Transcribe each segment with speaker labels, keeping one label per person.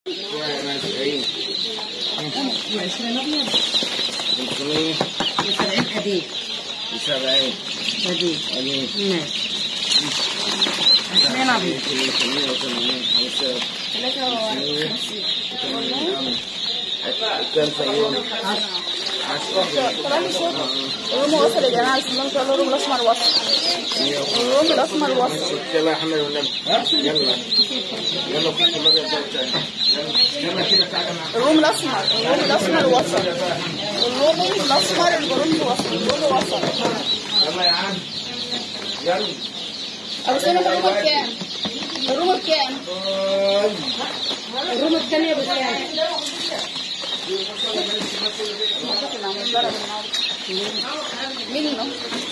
Speaker 1: سبعين
Speaker 2: وعشرين أبيض
Speaker 1: خمسمية
Speaker 2: وسبعين أديب
Speaker 1: وسبعين
Speaker 2: أديب
Speaker 1: أمين
Speaker 2: ماشي عشرين أبيض
Speaker 1: خمسمية وثمانين خمسة كم سيوم عشرة
Speaker 3: الروم وصل يا جماعه بسم الله ما شاء الله الروم الاسمر وصل الروم الاسمر وصل
Speaker 1: يلا يا حمد والنبي يلا يلا خش الابيض ده تاني يلا يلا كده تعالى معايا
Speaker 3: الروم الاسمر الروم الاسمر وصل الروم الاسمر البرونز وصل الروم وصل
Speaker 1: يلا يا عم يلا
Speaker 3: ابو سنه الروم بكام؟ الروم بكام؟
Speaker 2: الروم الثانية بكام؟
Speaker 3: مين اللي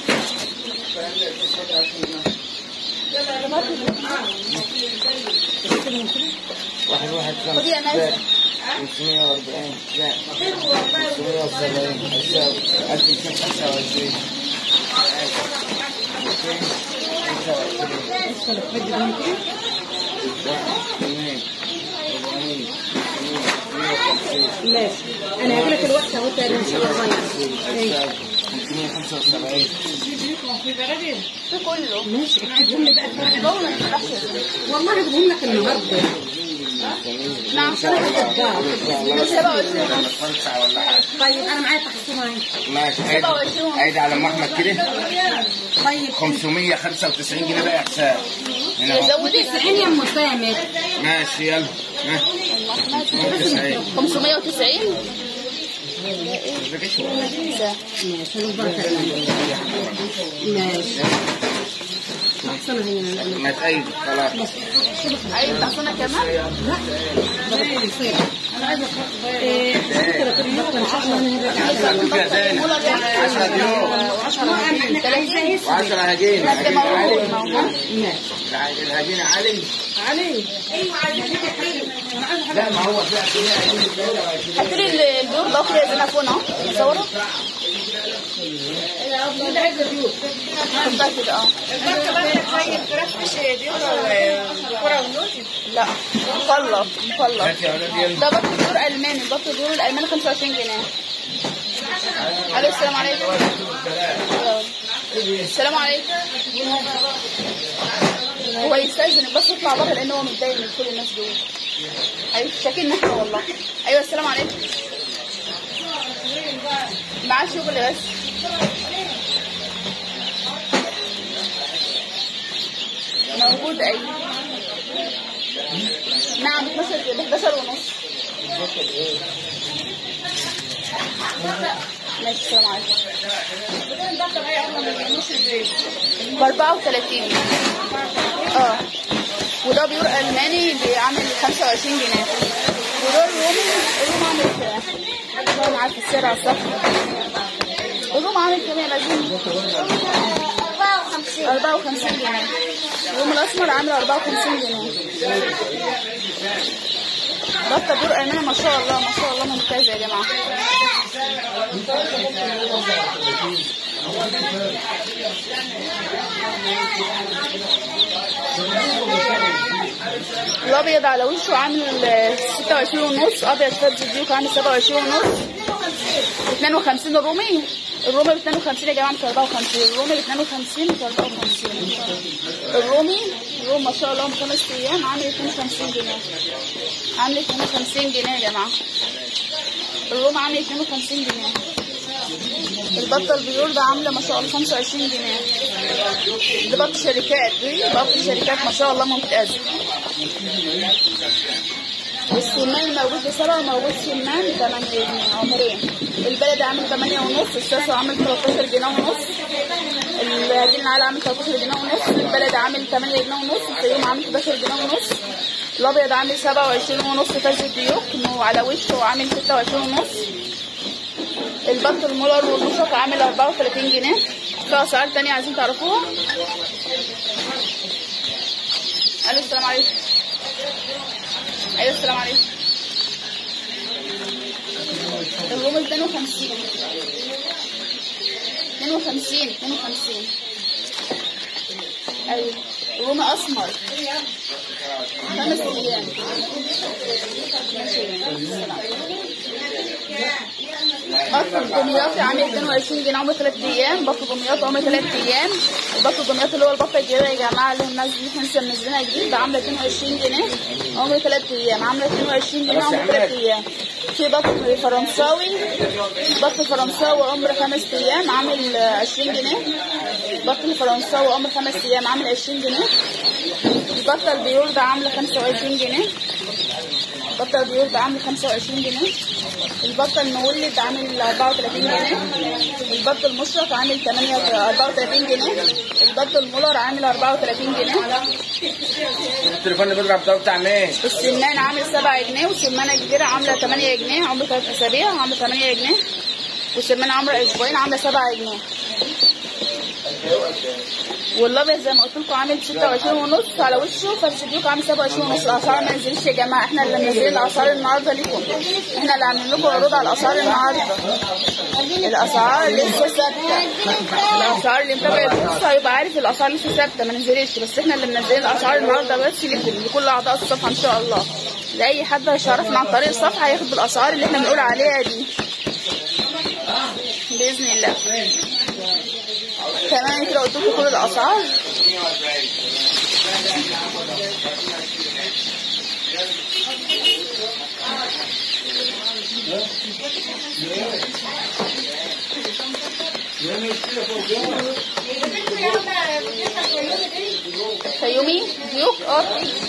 Speaker 1: واحد واحد
Speaker 3: خدي يا ناس.
Speaker 1: خمسمية وأربعين لا خمسمية وسبعين حساب ألف ميتين خمسة وعشرين
Speaker 2: ادخل الفجر ممكن
Speaker 1: اثنين أربعين مية وخمسين
Speaker 2: ماشي أنا هجيلك الوقت أهو تاني إن شاء الله
Speaker 1: حساب خمسمية خمسة وسبعين
Speaker 3: في كله
Speaker 2: ماشي اكتبهم لي بقى الفرق
Speaker 3: بابا ما تفتحش
Speaker 2: والله هجيبهم لك النهارده
Speaker 3: نعم
Speaker 2: عشان احطها
Speaker 3: من 27
Speaker 1: خمسة ولا حاجة
Speaker 2: طيب أنا معايا تحصيلها اهي
Speaker 1: ماشي عيد
Speaker 3: 27.
Speaker 1: عيد على أم أحمد كده
Speaker 2: طيب
Speaker 1: 595 جنيه بقى حساب هنا أهو.
Speaker 3: زودي
Speaker 2: تسعين يا أم سامر
Speaker 1: ماشي يلا ها 590
Speaker 3: 590
Speaker 2: ماشي البركة ماشي أحسن هنا
Speaker 1: ما تأيد خلاص
Speaker 3: عايز تحصنها كمان
Speaker 2: أنا عايزة إيه إن شاء الله أنا
Speaker 3: مولر يعني
Speaker 1: 10 يوم
Speaker 3: 30
Speaker 1: و10 هجين
Speaker 3: بس
Speaker 1: الهجين
Speaker 3: موجود
Speaker 1: عالي
Speaker 3: موجود
Speaker 2: ماشي
Speaker 1: الهجين عالي
Speaker 2: علي
Speaker 1: لا ما هو في هجين
Speaker 3: هات لي الدور ده في زنافون اهو صوره حطها كده اه لا مخلط مخلط
Speaker 1: هات يا ولاد يلا
Speaker 3: ده بط دور الماني بط دور الالماني 25 جنيه الو السلام عليكم السلام عليكم هو يستاذن بس يطلع بره لان هو متضايق من كل الناس دول ايوه شاكين احنا والله ايوه السلام عليكم معاه شغل بس موجود ايوه نعم 12 ب 11 ونص ماشي السلام عليكم ب 34 اه وده بيور الماني بيعمل 25 جنيه وده الرومي الروم عامل كام؟ والله معاك السعر على الصفحه الروم عامل كام يا لازم 54 54 جنيه الروم الاسمر عامل 54 جنيه بطة دور أمانة ما شاء الله ما شاء الله ممتازة يا جماعة الأبيض على وشه عامل 26 ونص أبيض فرد الديوك عامل 27 ونص 52 الرومي الرومي ب 52 يا جماعة مش 54 الرومي ب 52 مش 54 الرومي الروم ما شاء الله من خمس أيام عامل 52 جنيه عامل 52 جنيه يا جماعة الروم عامل 52 جنيه البطة البيور ده عاملة ما شاء الله 25 جنيه دي بط شركات دي بط شركات ما شاء الله ممتازة والسمان الموجود بسبعة موجود سمان تمانية عمرين البلد عامل تمانية ونص الساسو عامل 13 جنيه ونص الهجين العالي عامل 13 جنيه ونص البلد عامل 8 جنيه ونص الفيوم عامل 11 جنيه ونص الابيض عامل 27 ونص تاج الديوك وعلى وشه عامل 26 ونص البط المولر والمشط عامل 34 جنيه في اسعار تانية عايزين تعرفوها الو السلام عليكم ايوه السلام عليكم الروم 52 52 52 ايوه رومي اسمر خمس ايام بط دمياطي عامل 22 جنيه عمره 3 ايام بط دمياطي عمره 3 ايام البط دمياطي اللي هو البطه الجديده يا جماعه اللي الناس اللي احنا لسه منزلينها جديد ده عامله 22 جنيه عمره 3 ايام عامله 22 جنيه عمره 3 ايام في بط فرنساوي بط فرنساوي عمره 5 ايام عامل 20 جنيه بط الفرنساوي عمره 5 ايام عامل 20 جنيه البطه البيور ده عامله 25 جنيه البطه البيور ده عامل 25 جنيه البطه المولد عامل 34 جنيه البط المشرق عامل 8 34 جنيه البط المولر عامل 34 جنيه
Speaker 1: التليفون اللي بيضرب ده بتاع مين؟
Speaker 3: السمان عامل 7 جنيه والسمانه الكبيره عامله 8 جنيه عمر 3 اسابيع عامله 8 جنيه والسمانه عمره اسبوعين عامله 7 جنيه والابيض زي ما قلت لكم عامل 26 ونص على وشه فالسديوك عامل 27 ونص الاسعار ما نزلش يا جماعه احنا اللي منزلين الاسعار النهارده ليكم احنا اللي عاملين لكم عروض على الاسعار النهارده الاسعار لسه ثابته الاسعار اللي متابع البورصه هيبقى عارف الاسعار لسه ثابته ما نزلتش بس احنا اللي منزلين الاسعار النهارده بس لكم لكل اعضاء الصفحه ان شاء الله لاي حد هيشرفنا عن طريق الصفحه هياخد بالاسعار اللي احنا بنقول عليها دي باذن الله كمان كده قلت لكم كل الاسعار فيومي ديوك اه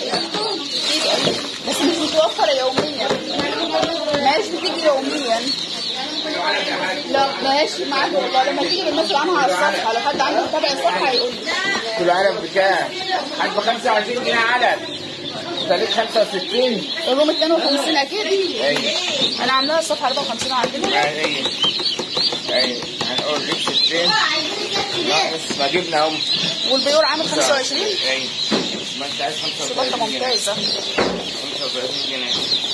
Speaker 3: بس مش متوفرة يوميا ماهيش بتيجي يوميا لا ماهيش معاك والله لما تيجي بننزل عنها على الصفحة لو حد عنده متابع الصفحة هيقول لي
Speaker 1: كل علب بكام؟ حد ب 25 جنيه علب خليك 65
Speaker 3: الروم 52 اكيد
Speaker 1: ايوه
Speaker 3: انا عاملاها الصفحة 54 عندنا
Speaker 1: ايوه ايوه هنقول لك 60 ناقص ما جبنا هم
Speaker 3: والبيور عامل 25
Speaker 1: ايوه ما انت عايز
Speaker 3: شبكة
Speaker 1: 35 جنيه
Speaker 3: ممتازة
Speaker 1: 35 جنيه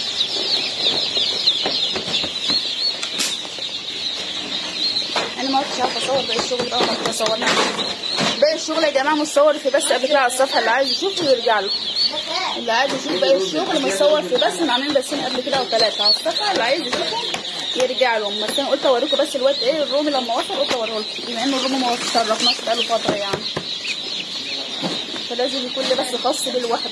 Speaker 3: انا ما كنتش عارفه اصور باقي الشغل ده وما كنت صورنا باقي الشغل يا جماعه متصور في بس قبل كده على الصفحه اللي عايز يشوف يرجع له اللي عايز يشوف باقي الشغل متصور في بس احنا عاملين بسين قبل كده او ثلاثه على الصفحه اللي عايز يشوفهم يرجع لهم بس انا قلت اوريكم بس الوقت ايه الرومي لما وصل قلت اوريه لكم بما ان الرومي ما شرفناش بقاله فتره يعني فلازم يكون لي بس خاص بيه لوحده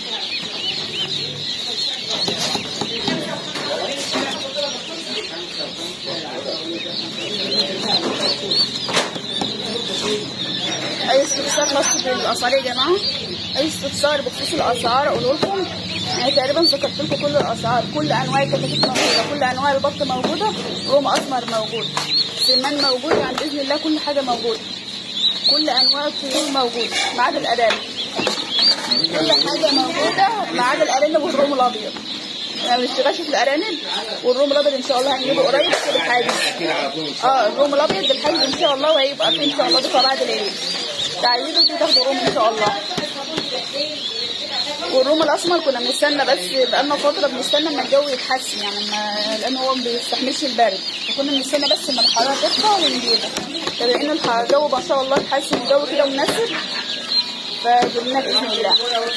Speaker 3: اي استفسار خاص بالاسعار يا جماعه اي استفسار بخصوص الاسعار اقول لكم يعني تقريبا ذكرت لكم كل الاسعار كل انواع الكتاكيت موجوده كل انواع البط موجوده روم اسمر موجود سمان موجود يعني باذن الله كل حاجه موجوده كل انواع الطيور موجوده ما عدا الارانب كل حاجه موجوده ما عدا الارانب والروم الابيض انا ما بنشتغلش في الارانب والروم الابيض ان شاء الله هنجيبه قريب في الحاجز
Speaker 1: كده على طول
Speaker 3: اه الروم الابيض بالحجز ان شاء الله وهيبقى في ان شاء الله دفعه بعد العيد تعيدوا وتاخدوا روم ان شاء الله والروم الاسمر كنا بنستنى بس بقالنا فتره بنستنى اما الجو يتحسن يعني ما لان هو ما بيستحملش البرد فكنا بنستنى بس اما الحراره تطلع ونجيبه فبما ان الح- الجو ما شاء الله اتحسن الجو كده مناسب فجبناه باذن الله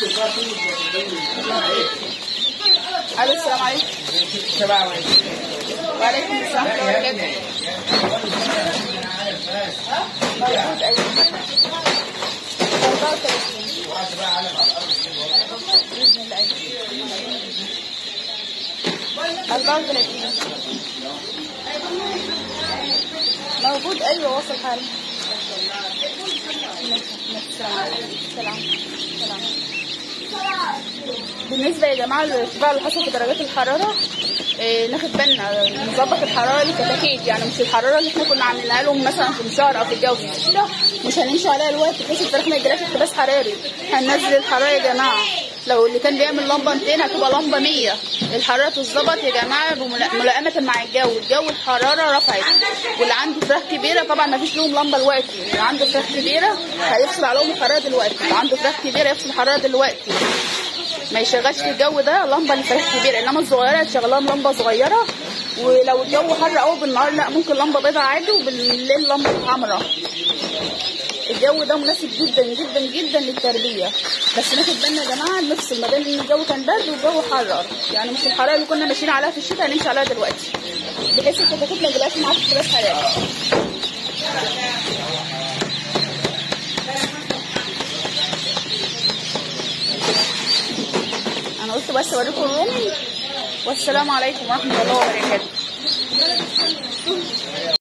Speaker 3: الو السلام عليكم
Speaker 1: 27
Speaker 3: وعليكم السلام ورحمه الله وبركاته موجود ايوه 34 باذن الله أيوة. 34 موجود ايوه واصل حالا سلام سلام سلام بالنسبه يا جماعه للارتفاع اللي حصل في درجات الحراره إيه ناخد بالنا نظبط الحراره للكتاكيت يعني مش الحراره اللي احنا كنا عاملينها لهم مثلا في الشهر او في الجو كده مش هنمشي عليها الوقت بحيث الفراخ ما يجيلهاش احتباس حراري هننزل الحراره يا جماعه لو اللي كان بيعمل لمبه 200 هتبقى لمبه 100 الحراره تظبط يا جماعه بملا- ملائمه مع الجو الجو الحراره رفعت واللي عنده فراخ كبيره طبعا ما فيش لهم لمبه دلوقتي اللي عنده فراخ كبيره هيفصل عليهم الحراره دلوقتي اللي عنده فراخ كبيره يفصل الحراره دلوقتي ما يشغلش في الجو ده لمبه لفراخ كبيره انما الصغيره تشغل لهم لمبه صغيره ولو الجو حر قوي بالنهار لا ممكن لمبه بيضاء عادي وبالليل لمبه حمراء الجو ده مناسب جدا جدا جدا للتربيه بس ناخد بالنا يا جماعه نفصل ما بين ان الجو كان برد والجو حرر يعني مش الحراره اللي كنا ماشيين عليها في الشتاء هنمشي عليها دلوقتي بحيث الكتاكيت ما يجيلهاش معاك اختلاف حراري انا قلت بس اوريكم الرومي والسلام عليكم ورحمه الله وبركاته